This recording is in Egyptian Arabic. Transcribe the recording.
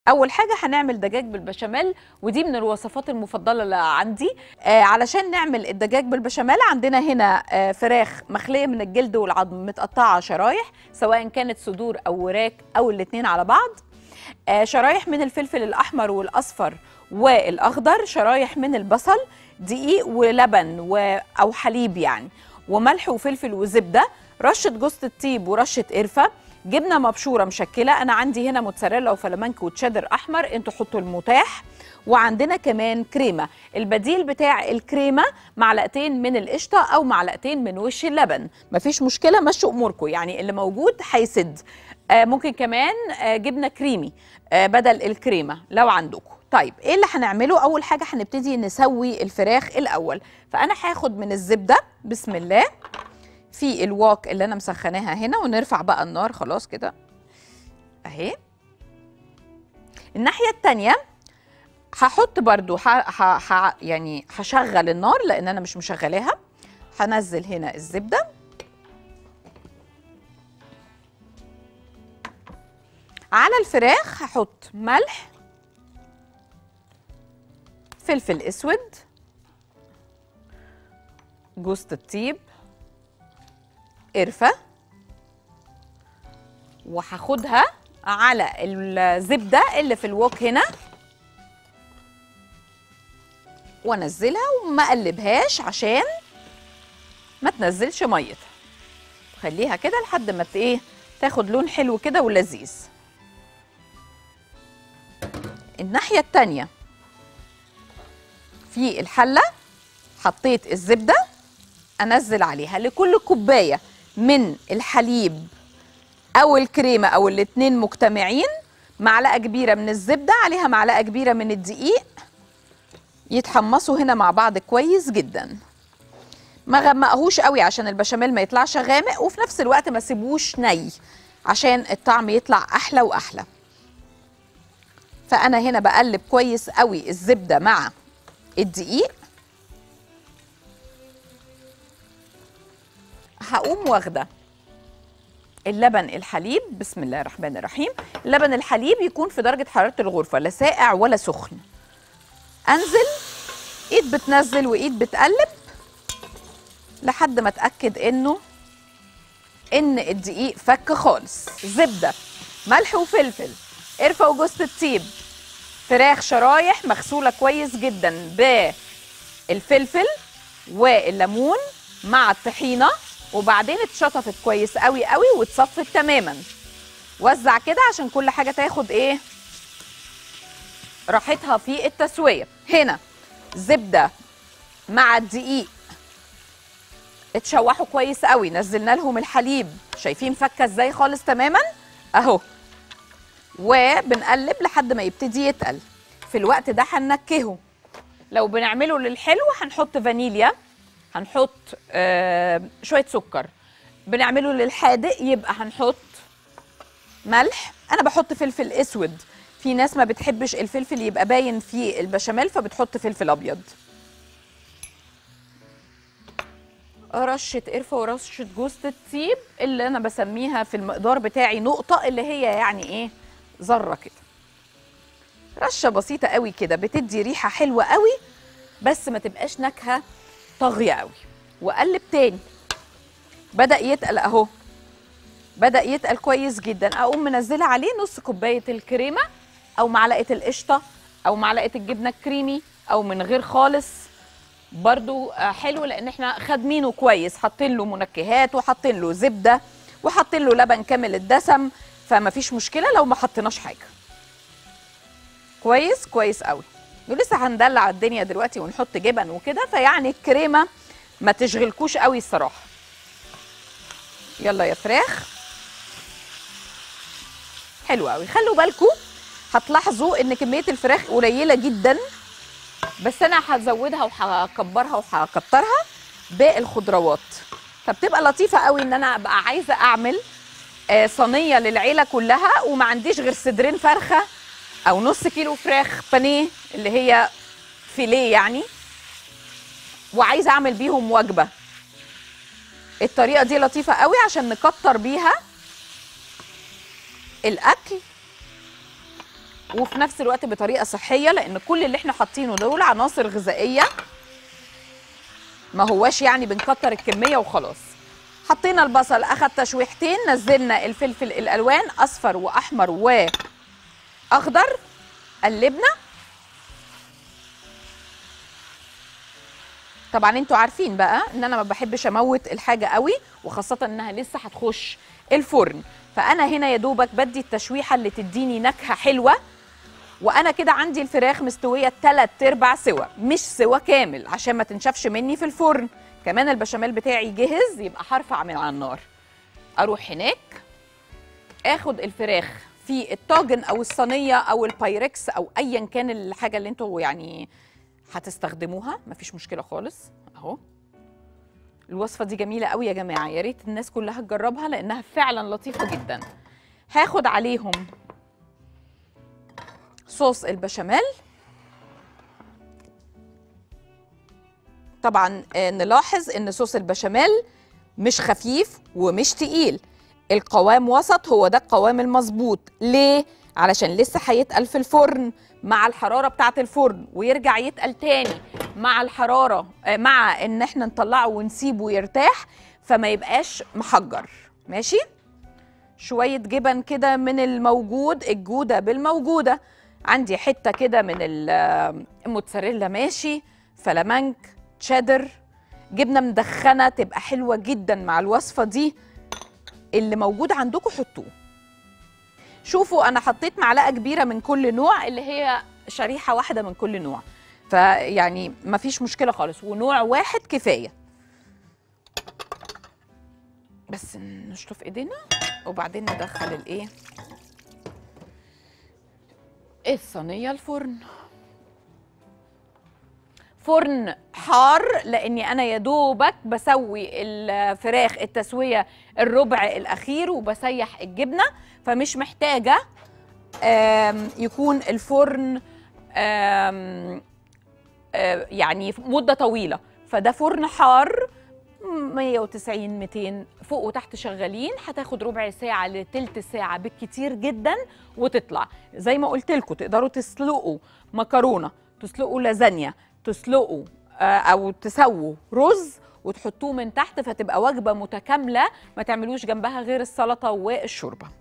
اول حاجه هنعمل دجاج بالبشاميل ودي من الوصفات المفضله اللي عندي آه علشان نعمل الدجاج بالبشاميل عندنا هنا آه فراخ مخليه من الجلد والعظم متقطعه شرايح سواء كانت صدور او وراك او الاتنين على بعض آه شرايح من الفلفل الاحمر والاصفر والاخضر شرايح من البصل دقيق ولبن و... او حليب يعني وملح وفلفل وزبده رشه جوز الطيب ورشه قرفه جبنه مبشوره مشكله انا عندي هنا موتزاريلا وفلامنك وتشيدر احمر انتوا حطوا المتاح وعندنا كمان كريمه البديل بتاع الكريمه معلقتين من القشطه او معلقتين من وش اللبن مفيش مشكله مشوا اموركم يعني اللي موجود هيسد آه ممكن كمان آه جبنه كريمي آه بدل الكريمه لو عندكم طيب ايه اللي هنعمله اول حاجه هنبتدي نسوي الفراخ الاول فانا هاخد من الزبده بسم الله في الواك اللي انا مسخناها هنا ونرفع بقى النار خلاص كده اهي الناحيه التانية هحط برضو ح... ح... ح... يعني هشغل النار لان انا مش مشغلاها هنزل هنا الزبده على الفراخ هحط ملح فلفل اسود جوز الطيب قرفه وهاخدها على الزبده اللي في الوok هنا وانزلها وما اقلبهاش عشان ما تنزلش ميتها خليها كده لحد ما ايه تاخد لون حلو كده ولذيذ الناحيه التانيه في الحله حطيت الزبده انزل عليها لكل كوبايه من الحليب او الكريمه او الاتنين مجتمعين معلقه كبيره من الزبده عليها معلقه كبيره من الدقيق يتحمصوا هنا مع بعض كويس جدا ما غمقهوش قوي عشان البشاميل ما يطلعش غامق وفي نفس الوقت ما سيبوش ني عشان الطعم يطلع احلى واحلى فانا هنا بقلب كويس قوي الزبده مع الدقيق هقوم واخده اللبن الحليب بسم الله الرحمن الرحيم اللبن الحليب يكون في درجه حراره الغرفه لا ساقع ولا سخن انزل ايد بتنزل وايد بتقلب لحد ما اتاكد انه ان الدقيق فك خالص زبده ملح وفلفل قرفه وجوز الطيب فراخ شرايح مغسوله كويس جدا بالفلفل والليمون مع الطحينه وبعدين اتشطفت كويس قوي قوي واتصفت تماما وزع كده عشان كل حاجه تاخد ايه راحتها في التسويه هنا زبده مع الدقيق اتشوحوا كويس قوي نزلنا لهم الحليب شايفين فكه ازاي خالص تماما اهو وبنقلب لحد ما يبتدي يتقل في الوقت ده هننكهه لو بنعمله للحلو هنحط فانيليا هنحط آه شويه سكر بنعمله للحادق يبقى هنحط ملح انا بحط فلفل اسود في ناس ما بتحبش الفلفل يبقى باين في البشاميل فبتحط فلفل ابيض رشه قرفه ورشه جوز الطيب اللي انا بسميها في المقدار بتاعي نقطه اللي هي يعني ايه ذره كده رشه بسيطه قوي كده بتدي ريحه حلوه قوي بس ما تبقاش نكهه طاغيه قوي واقلب تاني بدا يتقل اهو بدا يتقل كويس جدا اقوم منزله عليه نص كوبايه الكريمه او معلقه القشطه او معلقه الجبنه الكريمي او من غير خالص برضو حلو لان احنا خادمينه كويس حاطين له منكهات وحاطين له زبده وحاطين له لبن كامل الدسم فما فيش مشكله لو ما حطيناش حاجه كويس كويس قوي ولسه هندلع الدنيا دلوقتي ونحط جبن وكده فيعني الكريمه ما تشغلكوش قوي الصراحه يلا يا فراخ حلو قوي خلوا بالكم هتلاحظوا ان كميه الفراخ قليله جدا بس انا هزودها وهكبرها وهكترها بالخضروات فبتبقى لطيفه قوي ان انا ابقى عايزه اعمل صينيه للعيله كلها وما عنديش غير صدرين فرخه او نص كيلو فراخ بانيه اللي هي فيليه يعني وعايزه اعمل بيهم وجبه الطريقه دي لطيفه قوي عشان نكتر بيها الاكل وفي نفس الوقت بطريقه صحيه لان كل اللي احنا حاطينه دول عناصر غذائيه ما هواش يعني بنكتر الكميه وخلاص حطينا البصل اخد تشويحتين نزلنا الفلفل الالوان اصفر واحمر واخضر قلبنا طبعا انتوا عارفين بقى ان انا ما بحبش اموت الحاجه قوي وخاصه انها لسه هتخش الفرن فانا هنا يا دوبك بدي التشويحه اللي تديني نكهه حلوه وانا كده عندي الفراخ مستويه تلات ارباع سوا مش سوا كامل عشان ما تنشفش مني في الفرن كمان البشاميل بتاعي جهز يبقى هرفع من على النار اروح هناك اخد الفراخ في الطاجن او الصينيه او البايركس او ايا كان الحاجه اللي انتوا يعني هتستخدموها مفيش مشكله خالص اهو الوصفه دي جميله قوي يا جماعه يا ريت الناس كلها تجربها لانها فعلا لطيفه جدا هاخد عليهم صوص البشاميل طبعا آه، نلاحظ ان صوص البشاميل مش خفيف ومش تقيل القوام وسط هو ده القوام المظبوط ليه علشان لسه هيتقل في الفرن مع الحراره بتاعه الفرن ويرجع يتقل تاني مع الحراره آه، مع ان احنا نطلعه ونسيبه يرتاح فما يبقاش محجر ماشي شويه جبن كده من الموجود الجوده بالموجوده عندي حته كده من ال- آه، الموتزاريلا ماشي فلامنك تشيدر جبنه مدخنه تبقى حلوه جدا مع الوصفه دي اللي موجود عندكم حطوه شوفوا انا حطيت معلقه كبيره من كل نوع اللي هي شريحه واحده من كل نوع فيعني مفيش مشكله خالص ونوع واحد كفايه بس نشطف ايدينا وبعدين ندخل الايه الصينيه الفرن فرن حار لاني انا يا دوبك بسوي الفراخ التسويه الربع الاخير وبسيح الجبنه فمش محتاجه آم، يكون الفرن آم، آه، يعني مده طويله فده فرن حار 190 200 فوق وتحت شغالين هتاخد ربع ساعه لتلت ساعه بالكتير جدا وتطلع زي ما قلت لكم تقدروا تسلقوا مكرونه تسلقوا لازانيا تسلقوا آه، او تسووا رز وتحطوه من تحت فتبقى وجبه متكامله ما تعملوش جنبها غير السلطه والشوربه